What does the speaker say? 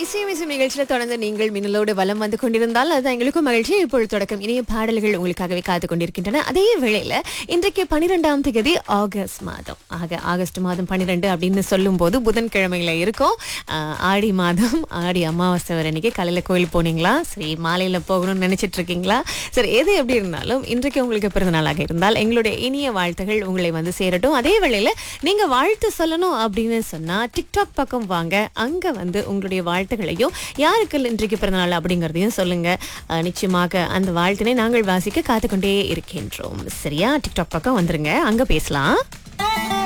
இசையமிசை நிகழ்ச்சியில தொடர்ந்து நீங்கள் மின்னலோடு வலம் வந்து கொண்டிருந்தால் அது எங்களுக்கும் மகிழ்ச்சி இப்பொழுது தொடக்கம் இனிய பாடல்கள் உங்களுக்காகவே காத்து கொண்டிருக்கின்றன அதே வேளையில இன்றைக்கு பனிரெண்டாம் தேதி ஆகஸ்ட் மாதம் ஆக ஆகஸ்ட் மாதம் பன்னிரெண்டு அப்படின்னு சொல்லும் போது புதன்கிழமையில இருக்கும் ஆஹ், ஆடி மாதம் ஆடி அமாவாசை வர அன்னைக்கு காலையில கோயில் போனீங்களா சரி மாலையில போகணும்னு நினைச்சிட்டு இருக்கீங்களா சரி எது எப்படி இருந்தாலும் இன்றைக்கு உங்களுக்கு பிறந்த நாளாக இருந்தால் எங்களுடைய இனிய வாழ்த்துகள் உங்களை வந்து சேரட்டும் அதே வேளையில நீங்க வாழ்த்து சொல்லணும் அப்படின்னு சொன்னா டிக்டாக் பக்கம் வாங்க அங்க வந்து உங்களுடைய வாழ்த்துகளையும் யாருக்கு இன்றைக்கு பிறந்த நாள் அப்படிங்கறதையும் சொல்லுங்க அஹ், நிச்சயமாக அந்த வாழ்த்தினை நாங்கள் வாசிக்க காத்துக்கொண்டே இருக்கின்றோம் சரியா டிக்டாக் பக்கம் வந்துருங்க அங்க பேசலாம்